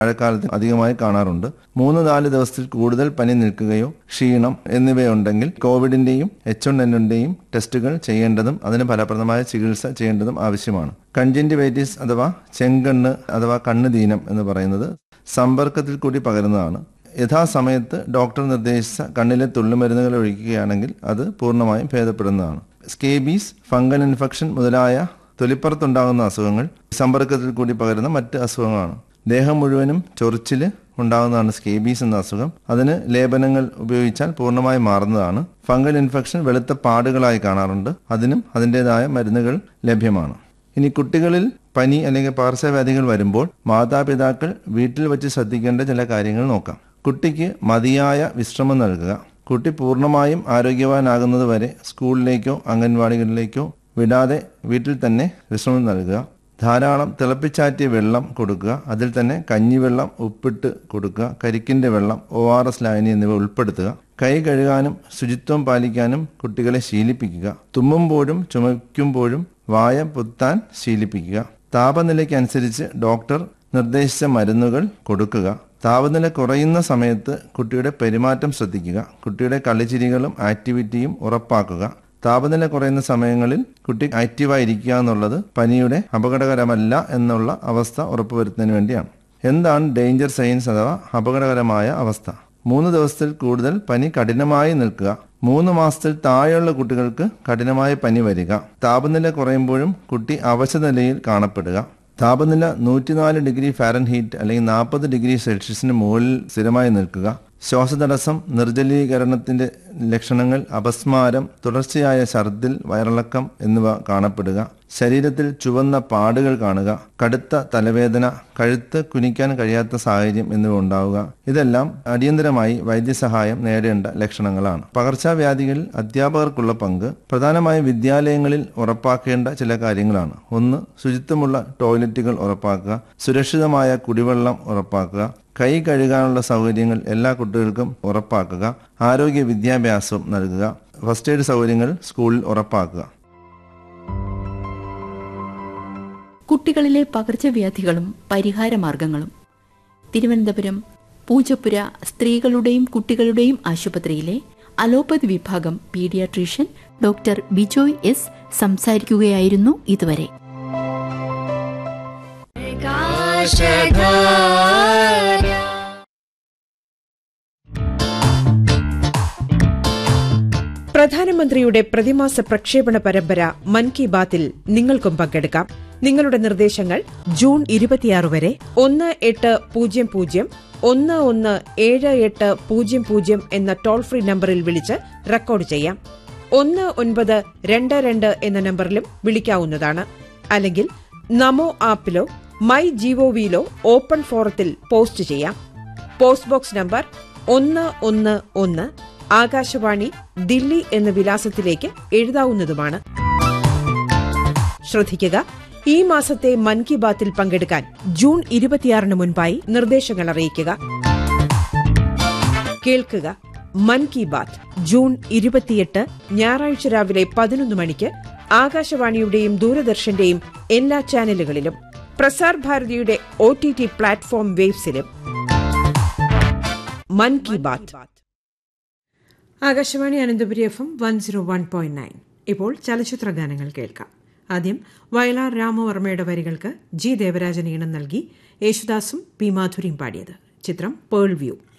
മഴക്കാലത്ത് അധികമായി കാണാറുണ്ട് മൂന്ന് നാല് ദിവസത്തിൽ കൂടുതൽ പനി നിൽക്കുകയോ ക്ഷീണം എന്നിവയുണ്ടെങ്കിൽ കോവിഡിന്റെയും എച്ച് വൺ എന്നിന്റെയും ടെസ്റ്റുകൾ ചെയ്യേണ്ടതും അതിന് ഫലപ്രദമായ ചികിത്സ ചെയ്യേണ്ടതും ആവശ്യമാണ് കൺജന്റിവൈറ്റിസ് അഥവാ ചെങ്കണ്ണ് അഥവാ കണ്ണുദീനം എന്ന് പറയുന്നത് സമ്പർക്കത്തിൽ കൂടി പകരുന്നതാണ് യഥാസമയത്ത് ഡോക്ടർ നിർദ്ദേശിച്ച കണ്ണിലെ തുള്ളിമരുന്നുകൾ ഒഴിക്കുകയാണെങ്കിൽ അത് പൂർണ്ണമായും ഭേദപ്പെടുന്നതാണ് സ്കേബീസ് ഫംഗൽ ഇൻഫെക്ഷൻ മുതലായ തൊലിപ്പുറത്തുണ്ടാകുന്ന അസുഖങ്ങൾ സമ്പർക്കത്തിൽ കൂടി പകരുന്ന മറ്റ് അസുഖങ്ങളാണ് ദേഹം മുഴുവനും ചൊറിച്ചിൽ ഉണ്ടാകുന്നതാണ് സ്കേബീസ് എന്ന അസുഖം അതിന് ലേപനങ്ങൾ ഉപയോഗിച്ചാൽ പൂർണ്ണമായി മാറുന്നതാണ് ഫംഗൽ ഇൻഫെക്ഷൻ വെളുത്ത പാടുകളായി കാണാറുണ്ട് അതിനും അതിൻ്റെതായ മരുന്നുകൾ ലഭ്യമാണ് ഇനി കുട്ടികളിൽ പനി അല്ലെങ്കിൽ പകർച്ചവ്യാധികൾ വരുമ്പോൾ മാതാപിതാക്കൾ വീട്ടിൽ വെച്ച് ശ്രദ്ധിക്കേണ്ട ചില കാര്യങ്ങൾ നോക്കാം കുട്ടിക്ക് മതിയായ വിശ്രമം നൽകുക കുട്ടി പൂർണ്ണമായും ആരോഗ്യവാനാകുന്നത് വരെ സ്കൂളിലേക്കോ അംഗൻവാടികളിലേക്കോ വിടാതെ വീട്ടിൽ തന്നെ വിശ്രമം നൽകുക ധാരാളം തിളപ്പിച്ചാറ്റിയ വെള്ളം കൊടുക്കുക അതിൽ തന്നെ കഞ്ഞിവെള്ളം ഉപ്പിട്ട് കൊടുക്കുക കരിക്കിന്റെ വെള്ളം ഒ ആർ എസ് ലായനി എന്നിവ ഉൾപ്പെടുത്തുക കൈ കഴുകാനും ശുചിത്വം പാലിക്കാനും കുട്ടികളെ ശീലിപ്പിക്കുക തുമ്മുമ്പോഴും ചുമയ്ക്കുമ്പോഴും വായ പുത്താൻ ശീലിപ്പിക്കുക താപനിലയ്ക്കനുസരിച്ച് ഡോക്ടർ നിർദ്ദേശിച്ച മരുന്നുകൾ കൊടുക്കുക താപനില കുറയുന്ന സമയത്ത് കുട്ടിയുടെ പെരുമാറ്റം ശ്രദ്ധിക്കുക കുട്ടിയുടെ കളിച്ചിരികളും ആക്ടിവിറ്റിയും ഉറപ്പാക്കുക താപനില കുറയുന്ന സമയങ്ങളിൽ കുട്ടി ആക്റ്റീവായിരിക്കുക എന്നുള്ളത് പനിയുടെ അപകടകരമല്ല എന്നുള്ള അവസ്ഥ ഉറപ്പുവരുത്തുന്നതിന് വേണ്ടിയാണ് എന്താണ് ഡേഞ്ചർ സൈൻസ് അഥവാ അപകടകരമായ അവസ്ഥ മൂന്ന് ദിവസത്തിൽ കൂടുതൽ പനി കഠിനമായി നിൽക്കുക മൂന്ന് മാസത്തിൽ താഴെയുള്ള കുട്ടികൾക്ക് കഠിനമായ പനി വരിക താപനില കുറയുമ്പോഴും കുട്ടി അവശനിലയിൽ കാണപ്പെടുക താപനില നൂറ്റിനാല് ഡിഗ്രി ഫാരൻഹീറ്റ് അല്ലെങ്കിൽ നാൽപ്പത് ഡിഗ്രി സെൽഷ്യസിന് മുകളിൽ സ്ഥിരമായി നിൽക്കുക ശ്വാസതടസ്സം നിർജ്ജലീകരണത്തിന്റെ ലക്ഷണങ്ങൾ അപസ്മാരം തുടർച്ചയായ ഛർദിൽ വയറിളക്കം എന്നിവ കാണപ്പെടുക ശരീരത്തിൽ ചുവന്ന പാടുകൾ കാണുക കടുത്ത തലവേദന കഴുത്ത് കുനിക്കാൻ കഴിയാത്ത സാഹചര്യം എന്നിവ ഉണ്ടാവുക ഇതെല്ലാം അടിയന്തരമായി വൈദ്യസഹായം നേടേണ്ട ലക്ഷണങ്ങളാണ് പകർച്ചവ്യാധികളിൽ അധ്യാപകർക്കുള്ള പങ്ക് പ്രധാനമായും വിദ്യാലയങ്ങളിൽ ഉറപ്പാക്കേണ്ട ചില കാര്യങ്ങളാണ് ഒന്ന് ശുചിത്വമുള്ള ടോയ്ലറ്റുകൾ ഉറപ്പാക്കുക സുരക്ഷിതമായ കുടിവെള്ളം ഉറപ്പാക്കുക കൈ കഴുകാനുള്ള സൗകര്യങ്ങൾ എല്ലാ കുട്ടികൾക്കും ഉറപ്പാക്കുക ആരോഗ്യ വിദ്യാഭ്യാസം നൽകുക ഫസ്റ്റ് എയ്ഡ് സൗകര്യങ്ങൾ സ്കൂളിൽ ഉറപ്പാക്കുക കുട്ടികളിലെ പകർച്ചവ്യാധികളും പരിഹാരമാർഗങ്ങളും തിരുവനന്തപുരം പൂജപ്പുര സ്ത്രീകളുടെയും കുട്ടികളുടെയും ആശുപത്രിയിലെ അലോപ്പതി വിഭാഗം പീഡിയാട്രീഷ്യൻ ഡോക്ടർ ബിജോയ് എസ് സംസാരിക്കുകയായിരുന്നു ഇതുവരെ പ്രധാനമന്ത്രിയുടെ പ്രതിമാസ പ്രക്ഷേപണ പരമ്പര മൻ കി ബാത്തിൽ നിങ്ങൾക്കും പങ്കെടുക്കാം നിങ്ങളുടെ നിർദ്ദേശങ്ങൾ ജൂൺ ഇരുപത്തിയാറ് വരെ ഒന്ന് എട്ട് പൂജ്യം പൂജ്യം ഒന്ന് ഒന്ന് ഏഴ് എട്ട് പൂജ്യം പൂജ്യം എന്ന ടോൾ ഫ്രീ നമ്പറിൽ വിളിച്ച് റെക്കോർഡ് ചെയ്യാം ഒന്ന് ഒൻപത് രണ്ട് രണ്ട് എന്ന നമ്പറിലും വിളിക്കാവുന്നതാണ് അല്ലെങ്കിൽ നമോ ആപ്പിലോ മൈ ജിഒവിയിലോ ഓപ്പൺ ഫോറത്തിൽ പോസ്റ്റ് ചെയ്യാം പോസ്റ്റ് ബോക്സ് നമ്പർ ഒന്ന് ഒന്ന് ഒന്ന് ആകാശവാണി ദില്ലി എന്ന വിലാസത്തിലേക്ക് എഴുതാവുന്നതുമാണ് ശ്രദ്ധിക്കുക ഈ മാസത്തെ മൻ കി ബാത്തിൽ പങ്കെടുക്കാൻ ജൂൺ ഇരുപത്തിയാറിന് മുൻപായി നിർദ്ദേശങ്ങൾ അറിയിക്കുക കേൾക്കുക മൻ കി ബാത്ത് ജൂൺ ഇരുപത്തിയെട്ട് ഞായറാഴ്ച രാവിലെ പതിനൊന്ന് മണിക്ക് ആകാശവാണിയുടെയും ദൂരദർശന്റെയും എല്ലാ ചാനലുകളിലും പ്രസാർ ഭാരതിയുടെ ഒ ടി ടി പ്ലാറ്റ്ഫോം വേബ്സിലും Mann ki Baat Akashvani Ananthapuri F M one zero one point nine ഇപ്പോൾ ചലച്ചിത്ര ഗാനങ്ങൾ കേൾക്കാം ആദ്യം വയലാർ രാമവർമ്മയുടെ വരികൾക്ക് ജി ദേവരാജൻ ഈണം നൽകി യേശുദാസും പി മാധുരിയും പാടിയത് ചിത്രം പേൾ വ്യൂ